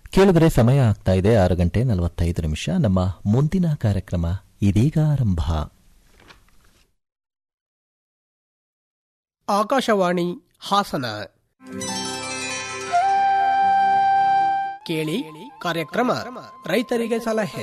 ಕೇಳಿದ್ರೆ ಸಮಯ ಆಗ್ತಾ ಇದೆ ಆರು ಗಂಟೆ ನಲವತ್ತೈದು ನಿಮಿಷ ನಮ್ಮ ಮುಂದಿನ ಕಾರ್ಯಕ್ರಮ ಇದೀಗ ಆರಂಭ ಆಕಾಶವಾಣಿ ಹಾಸನ ಕೇಳಿ ಕಾರ್ಯಕ್ರಮ ರೈತರಿಗೆ ಸಲಹೆ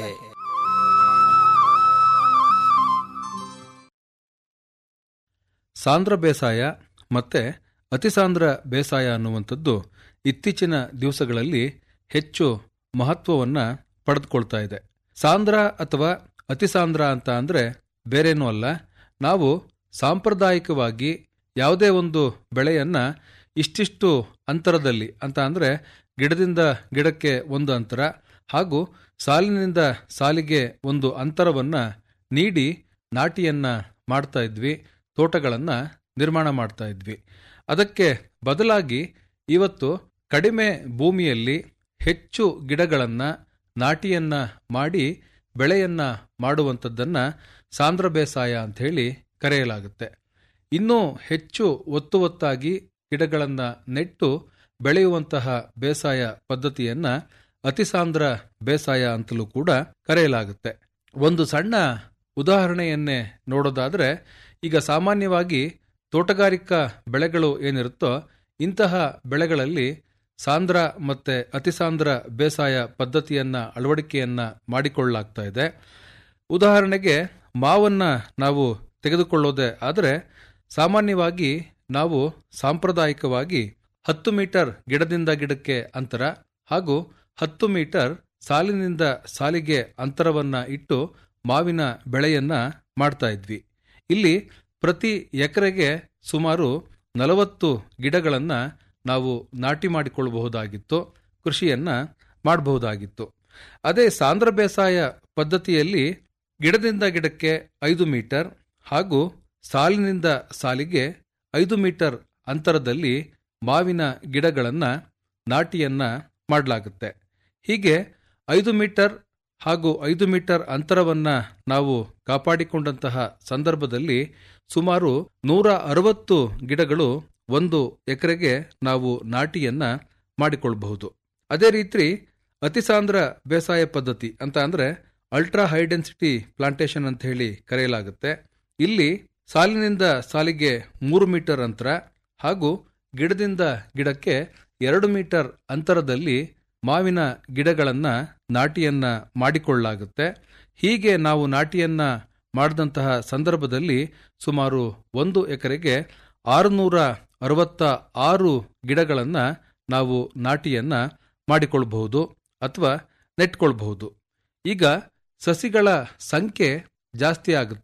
ಸಾಂದ್ರ ಬೇಸಾಯ ಮತ್ತೆ ಅತಿಸಾಂದ್ರ ಬೇಸಾಯ ಅನ್ನುವಂಥದ್ದು ಇತ್ತೀಚಿನ ದಿವಸಗಳಲ್ಲಿ ಹೆಚ್ಚು ಮಹತ್ವವನ್ನು ಪಡೆದುಕೊಳ್ತಾ ಇದೆ ಸಾಂದ್ರ ಅಥವಾ ಅತಿಸಾಂದ್ರ ಅಂತ ಅಂದರೆ ಬೇರೇನೂ ಅಲ್ಲ ನಾವು ಸಾಂಪ್ರದಾಯಿಕವಾಗಿ ಯಾವುದೇ ಒಂದು ಬೆಳೆಯನ್ನು ಇಷ್ಟಿಷ್ಟು ಅಂತರದಲ್ಲಿ ಅಂತ ಅಂದರೆ ಗಿಡದಿಂದ ಗಿಡಕ್ಕೆ ಒಂದು ಅಂತರ ಹಾಗೂ ಸಾಲಿನಿಂದ ಸಾಲಿಗೆ ಒಂದು ಅಂತರವನ್ನು ನೀಡಿ ನಾಟಿಯನ್ನು ಮಾಡ್ತಾ ಇದ್ವಿ ತೋಟಗಳನ್ನು ನಿರ್ಮಾಣ ಮಾಡ್ತಾ ಇದ್ವಿ ಅದಕ್ಕೆ ಬದಲಾಗಿ ಇವತ್ತು ಕಡಿಮೆ ಭೂಮಿಯಲ್ಲಿ ಹೆಚ್ಚು ಗಿಡಗಳನ್ನು ನಾಟಿಯನ್ನು ಮಾಡಿ ಬೆಳೆಯನ್ನು ಮಾಡುವಂಥದ್ದನ್ನು ಸಾಂದ್ರ ಬೇಸಾಯ ಅಂಥೇಳಿ ಕರೆಯಲಾಗುತ್ತೆ ಇನ್ನೂ ಹೆಚ್ಚು ಒತ್ತು ಒತ್ತಾಗಿ ಗಿಡಗಳನ್ನು ನೆಟ್ಟು ಬೆಳೆಯುವಂತಹ ಬೇಸಾಯ ಪದ್ಧತಿಯನ್ನು ಅತಿಸಾಂದ್ರ ಬೇಸಾಯ ಅಂತಲೂ ಕೂಡ ಕರೆಯಲಾಗುತ್ತೆ ಒಂದು ಸಣ್ಣ ಉದಾಹರಣೆಯನ್ನೇ ನೋಡೋದಾದರೆ ಈಗ ಸಾಮಾನ್ಯವಾಗಿ ತೋಟಗಾರಿಕಾ ಬೆಳೆಗಳು ಏನಿರುತ್ತೋ ಇಂತಹ ಬೆಳೆಗಳಲ್ಲಿ ಸಾಂದ್ರ ಮತ್ತು ಅತಿಸಾಂದ್ರ ಬೇಸಾಯ ಪದ್ಧತಿಯನ್ನು ಅಳವಡಿಕೆಯನ್ನು ಮಾಡಿಕೊಳ್ಳಲಾಗ್ತಾ ಇದೆ ಉದಾಹರಣೆಗೆ ಮಾವನ್ನು ನಾವು ತೆಗೆದುಕೊಳ್ಳೋದೇ ಆದರೆ ಸಾಮಾನ್ಯವಾಗಿ ನಾವು ಸಾಂಪ್ರದಾಯಿಕವಾಗಿ ಹತ್ತು ಮೀಟರ್ ಗಿಡದಿಂದ ಗಿಡಕ್ಕೆ ಅಂತರ ಹಾಗೂ ಹತ್ತು ಮೀಟರ್ ಸಾಲಿನಿಂದ ಸಾಲಿಗೆ ಅಂತರವನ್ನು ಇಟ್ಟು ಮಾವಿನ ಬೆಳೆಯನ್ನು ಮಾಡ್ತಾ ಇದ್ವಿ ಇಲ್ಲಿ ಪ್ರತಿ ಎಕರೆಗೆ ಸುಮಾರು ನಲವತ್ತು ಗಿಡಗಳನ್ನು ನಾವು ನಾಟಿ ಮಾಡಿಕೊಳ್ಳಬಹುದಾಗಿತ್ತು ಕೃಷಿಯನ್ನು ಮಾಡಬಹುದಾಗಿತ್ತು ಅದೇ ಸಾಂದ್ರ ಬೇಸಾಯ ಪದ್ಧತಿಯಲ್ಲಿ ಗಿಡದಿಂದ ಗಿಡಕ್ಕೆ ಐದು ಮೀಟರ್ ಹಾಗೂ ಸಾಲಿನಿಂದ ಸಾಲಿಗೆ ಐದು ಮೀಟರ್ ಅಂತರದಲ್ಲಿ ಮಾವಿನ ಗಿಡಗಳನ್ನು ನಾಟಿಯನ್ನು ಮಾಡಲಾಗುತ್ತೆ ಹೀಗೆ ಐದು ಮೀಟರ್ ಹಾಗೂ ಐದು ಮೀಟರ್ ಅಂತರವನ್ನು ನಾವು ಕಾಪಾಡಿಕೊಂಡಂತಹ ಸಂದರ್ಭದಲ್ಲಿ ಸುಮಾರು ನೂರ ಅರವತ್ತು ಗಿಡಗಳು ಒಂದು ಎಕರೆಗೆ ನಾವು ನಾಟಿಯನ್ನು ಮಾಡಿಕೊಳ್ಳಬಹುದು ಅದೇ ರೀತಿ ಅತಿಸಾಂದ್ರ ಬೇಸಾಯ ಪದ್ಧತಿ ಅಂತ ಅಂದರೆ ಅಲ್ಟ್ರಾ ಹೈ ಡೆನ್ಸಿಟಿ ಪ್ಲಾಂಟೇಶನ್ ಅಂತ ಹೇಳಿ ಕರೆಯಲಾಗುತ್ತೆ ಇಲ್ಲಿ ಸಾಲಿನಿಂದ ಸಾಲಿಗೆ ಮೂರು ಮೀಟರ್ ಅಂತರ ಹಾಗೂ ಗಿಡದಿಂದ ಗಿಡಕ್ಕೆ ಎರಡು ಮೀಟರ್ ಅಂತರದಲ್ಲಿ ಮಾವಿನ ಗಿಡಗಳನ್ನು ನಾಟಿಯನ್ನ ಮಾಡಿಕೊಳ್ಳಲಾಗುತ್ತೆ ಹೀಗೆ ನಾವು ನಾಟಿಯನ್ನ ಮಾಡಿದಂತಹ ಸಂದರ್ಭದಲ್ಲಿ ಸುಮಾರು ಒಂದು ಎಕರೆಗೆ ಆರುನೂರ ಅರವತ್ತ ಆರು ಗಿಡಗಳನ್ನು ನಾವು ನಾಟಿಯನ್ನ ಮಾಡಿಕೊಳ್ಬಹುದು ಅಥವಾ ನೆಟ್ಕೊಳ್ಬಹುದು ಈಗ ಸಸಿಗಳ ಸಂಖ್ಯೆ ಜಾಸ್ತಿ ಆಗುತ್ತೆ